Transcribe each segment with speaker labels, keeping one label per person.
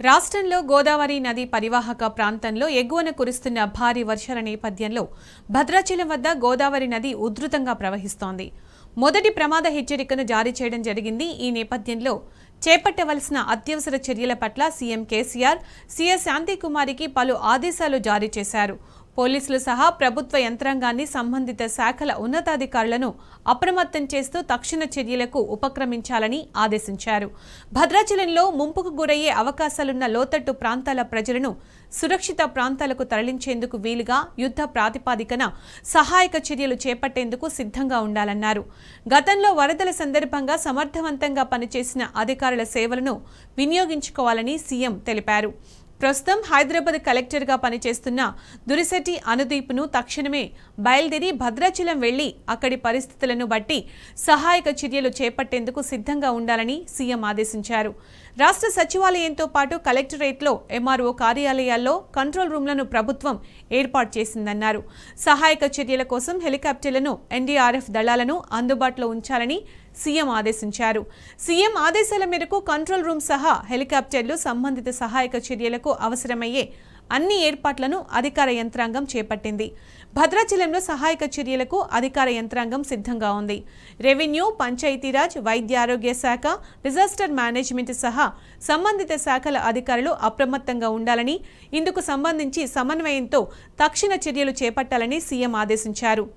Speaker 1: రాష్ట్రంలో గోదావరి నది పరివాహక ప్రాంతంలో ఎగువన కురుస్తున్న భారీ వర్షాల నేపథ్యంలో భద్రాచలం వద్ద గోదావరి నది ఉధృతంగా ప్రవహిస్తోంది మొదటి ప్రమాద హెచ్చరికను జారీ చేయడం జరిగింది ఈ నేపథ్యంలో చేపట్టవలసిన అత్యవసర చర్యల పట్ల సీఎం కేసీఆర్ సీఎస్ శాంతికుమారికి పలు ఆదేశాలు జారీ చేశారు పోలీసులు సహా ప్రభుత్వ యంత్రాంగాన్ని సంబంధిత శాఖల ఉన్నతాధికారులను అప్రమత్తం చేస్తూ తక్షణ చర్యలకు ఉపక్రమించాలని ఆదేశించారు భద్రాచలంలో ముంపుకు గురయ్యే అవకాశాలున్న లోతట్టు ప్రాంతాల ప్రజలను సురక్షిత ప్రాంతాలకు తరలించేందుకు వీలుగా యుద్ధ ప్రాతిపాదికన సహాయక చర్యలు చేపట్టేందుకు సిద్ధంగా ఉండాలన్నారు గతంలో వరదల సందర్భంగా సమర్థవంతంగా పనిచేసిన అధికారుల సేవలను వినియోగించుకోవాలని సీఎం తెలిపారు ప్రస్తుతం హైదరాబాద్ కలెక్టర్గా పనిచేస్తున్న దురిశెట్టి అనుదీప్ను తక్షణమే బయలుదేరి భద్రాచలం వెళ్లి అక్కడి పరిస్థితులను బట్టి సహాయక చర్యలు చేపట్టేందుకు సిద్ధంగా ఉండాలని సీఎం ఆదేశించారు రాష్ట్ర సచివాలయంతో పాటు కలెక్టరేట్లో ఎంఆర్ఓ కార్యాలయాల్లో కంట్రోల్ రూమ్లను ప్రభుత్వం ఏర్పాటు చేసిందన్నారు సహాయక చర్యల కోసం హెలికాప్టర్లను ఎన్డీఆర్ఎఫ్ దళాలను అందుబాటులో ఉంచాలని సీఎం ఆదేశించారు సీఎం ఆదేశాల మేరకు కంట్రోల్ రూమ్ సహా హెలికాప్టర్లు సంబంధిత సహాయక చర్యలకు అవసరమయ్యే అన్ని ఏర్పాట్లను అధికార యంత్రాంగం చేపట్టింది భద్రాచలంలో సహాయక చర్యలకు అధికార యంత్రాంగం సిద్ధంగా ఉంది రెవెన్యూ పంచాయతీరాజ్ వైద్య ఆరోగ్య శాఖ డిజాస్టర్ మేనేజ్మెంట్ సహా సంబంధిత శాఖల అధికారులు అప్రమత్తంగా ఉండాలని ఇందుకు సంబంధించి సమన్వయంతో తక్షణ చర్యలు చేపట్టాలని సీఎం ఆదేశించారు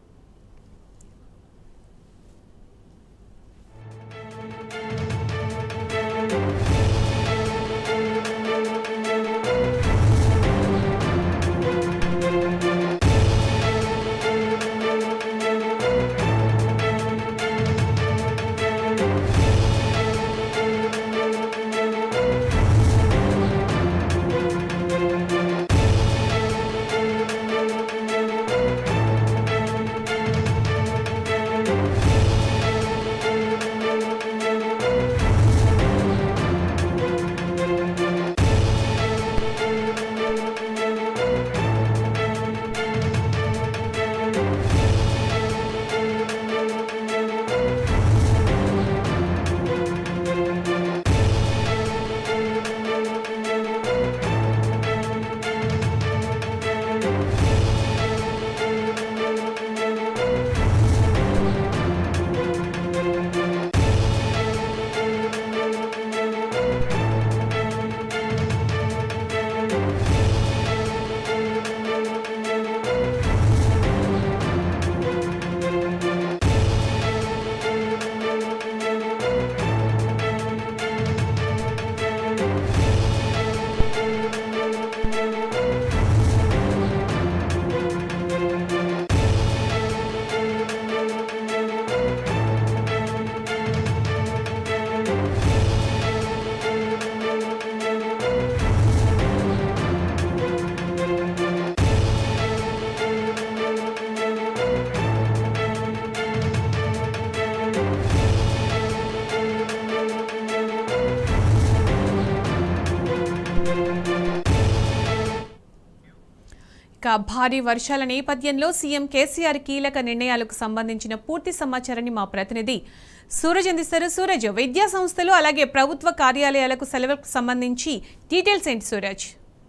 Speaker 1: ఇక భారీ వర్షాల నేపథ్యంలో సీఎం కేసీఆర్ కీలక నిర్ణయాలకు సంబంధించిన పూర్తి సమాచారాన్ని మా ప్రతినిధి సూరజ్ అందిస్తారు సూరజ్ విద్యా సంస్థలు అలాగే ప్రభుత్వ కార్యాలయాలకు సెలవులకు సంబంధించి డీటెయిల్స్ ఏంటి సూరజ్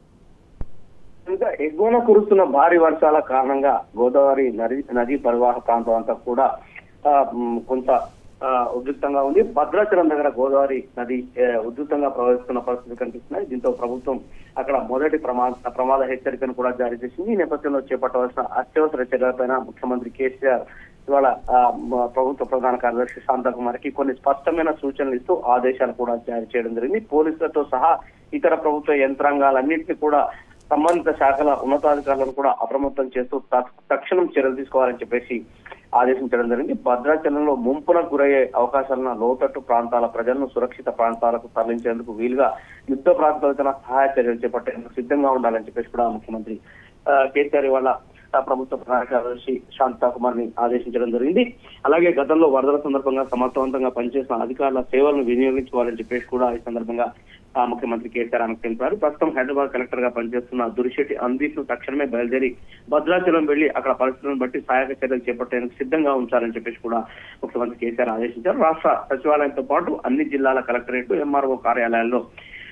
Speaker 2: ఇంకా ఎగువన కురుస్తున్న భారీ వర్షాల కారణంగా గోదావరి నది నదీ పరివాహ ప్రాంతం అంతా కూడా ఆ, మ్, కొంత ఆ, ఉద్రిక్తంగా ఉంది భద్రాచలం దగ్గర గోదావరి నది ఆ, ఉధృతంగా ప్రవహిస్తున్న పరిస్థితి కనిపిస్తున్నాయి దీంతో ప్రభుత్వం అక్కడ మొదటి ప్రమాద ప్రమాద హెచ్చరికను కూడా జారీ చేసింది ఈ నేపథ్యంలో చేపట్టవలసిన అత్యవసర చర్యలపైన ముఖ్యమంత్రి కేసీఆర్ ఇవాళ ఆ, మ- ప్రభుత్వ ప్రధాన కార్యదర్శి శాంతకుమార్కి కొన్ని స్పష్టమైన సూచనలు ఇస్తూ ఆదేశాలు కూడా జారీ చేయడం జరిగింది పోలీసులతో సహా ఇతర ప్రభుత్వ యంత్రాంగాలన్నింటినీ కూడా సంబంధిత శాఖల ఉన్నతాధికారులను కూడా అప్రమత్తం చేస్తూ తక్ష- తక్షణం చర్యలు తీసుకోవాలని చెప్పేసి ఆదేశించడం జరిగింది భద్రాచలంలో ముంపునకు గురయ్యే అవకాశాలున్న లోతట్టు ప్రాంతాల ప్రజలను సురక్షిత ప్రాంతాలకు తరలించేందుకు వీలుగా యుద్ధ ప్రాతిపదికన సహాయ చర్యలు చేపట్టేందుకు సిద్ధంగా ఉండాలని చెప్పేసి కూడా ముఖ్యమంత్రి ఆ, కేసీఆర్ ఇవాళ ఆ, ప్రభుత్వ ప్రధాన కార్యదర్శి శాంతా కుమార్ ని ఆదేశించడం జరిగింది అలాగే గతంలో వరదల సందర్భంగా సమర్థవంతంగా పనిచేసిన అధికారుల సేవలను వినియోగించుకోవాలని చెప్పేసి కూడా ఈ సందర్భంగా ఆ, ముఖ్యమంత్రి కేసీఆర్ ఆమెకు తెలిపారు ప్రస్తుతం హైదరాబాద్ కలెక్టర్ గా పనిచేస్తున్న దురిశెట్టి అందీప్ ను తక్షణమే బయలుదేరి భద్రాచలం వెళ్లి అక్కడ పరిస్థితులను బట్టి సహాయక చర్యలు చేపట్టేందుకు సిద్ధంగా ఉంచాలని చెప్పేసి కూడా ముఖ్యమంత్రి కేసీఆర్ ఆదేశించారు రాష్ట్ర సచివాలయంతో పాటు అన్ని జిల్లాల కలెక్టరేట్ ఎంఆర్ఓ కార్యాలయాల్లో ఆ,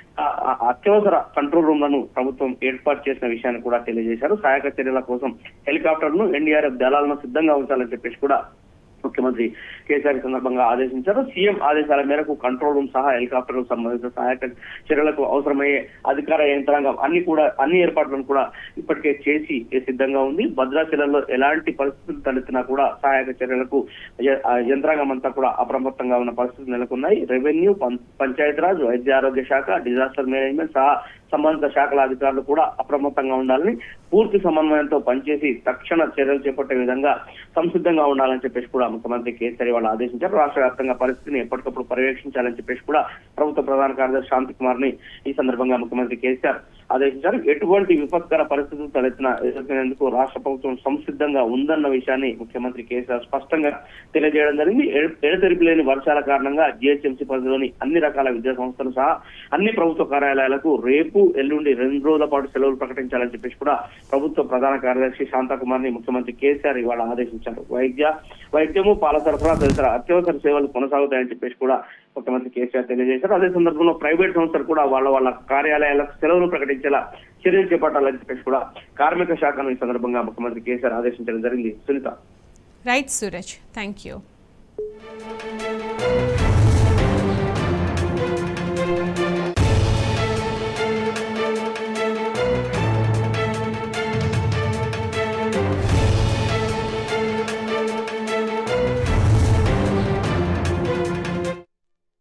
Speaker 2: ఆ అత్యవసర కంట్రోల్ రూమ్లను ప్రభుత్వం ఏర్పాటు చేసిన విషయాన్ని కూడా తెలియజేశారు సహాయక చర్యల కోసం హెలికాప్టర్ను ఎన్డీఆర్ఎఫ్ దళాలను సిద్ధంగా ఉంచాలని చెప్పేసి కూడా ముఖ్యమంత్రి కేసీఆర్ ఈ సందర్భంగా ఆదేశించారు సీఎం ఆదేశాల మేరకు కంట్రోల్ రూమ్ సహా హెలికాప్టర్ సంబంధిత సహాయక చర్యలకు అవసరమయ్యే అధికార యంత్రాంగం అన్ని కూడా అన్ని ఏర్పాట్లను కూడా ఇప్పటికే చేసి సిద్ధంగా ఉంది భద్రాచలంలో ఎలాంటి పరిస్థితులు తలెత్తినా కూడా సహాయక చర్యలకు య- ఆ యంత్రాంగం అంతా కూడా అప్రమత్తంగా ఉన్న పరిస్థితులు నెలకొన్నాయి రెవెన్యూ పం- పంచాయతీరాజ్ వైద్య ఆరోగ్య శాఖ డిజాస్టర్ మేనేజ్మెంట్ సహా సంబంధిత శాఖల అధికారులు కూడా అప్రమత్తంగా ఉండాలని పూర్తి సమన్వయంతో పనిచేసి తక్షణ చర్యలు చేపట్టే విధంగా సంసిద్ధంగా ఉండాలని చెప్పేసి కూడా ముఖ్యమంత్రి కేసీఆర్ వాళ్ళు ఆదేశించారు రాష్ట్ర వ్యాప్తంగా పరిస్థితిని ఎప్పటికప్పుడు పర్యవేక్షించాలని చెప్పేసి కూడా ప్రభుత్వ ప్రధాన కార్యదర్శి శాంతి కుమార్ ని ఈ సందర్భంగా ముఖ్యమంత్రి కేసీఆర్ ఆదేశించారు ఎటువంటి విపత్కర పరిస్థితులు తలెత్తిన ఎదుర్కొనేందుకు రాష్ట్ర ప్రభుత్వం సంసిద్ధంగా ఉందన్న విషయాన్ని ముఖ్యమంత్రి కేసీఆర్ స్పష్టంగా తెలియజేయడం జరిగింది ఎడ- ఎడతెరిపి లేని వర్షాల కారణంగా జిహెచ్ఎంసీ పరిధిలోని అన్ని రకాల విద్యా సంస్థలు సహా అన్ని ప్రభుత్వ కార్యాలయాలకు రేపు ఎల్లుండి రెండు రోజుల పాటు సెలవులు ప్రకటించాలని చెప్పేసి కూడా ప్రభుత్వ ప్రధాన కార్యదర్శి శాంతాకుమార్ ని ముఖ్యమంత్రి కేసీఆర్ ఇవాళ ఆదేశించారు వైద్య వైద్యము పాల సరఫరా తదితర అత్యవసర సేవలు కొనసాగుతాయని చెప్పేసి కూడా ముఖ్యమంత్రి కేసీఆర్ తెలియజేశారు అదే సందర్భంలో ప్రైవేట్ సంస్థలు కూడా వాళ్ళ వాళ్ళ కార్యాలయాలకు సెలవులు ప్రకటించేలా చర్యలు చేపట్టాలని చెప్పేసి కూడా కార్మిక శాఖను ఈ సందర్భంగా ముఖ్యమంత్రి కేసీఆర్ ఆదేశించడం జరిగింది Sunitha
Speaker 1: right Suraj thank you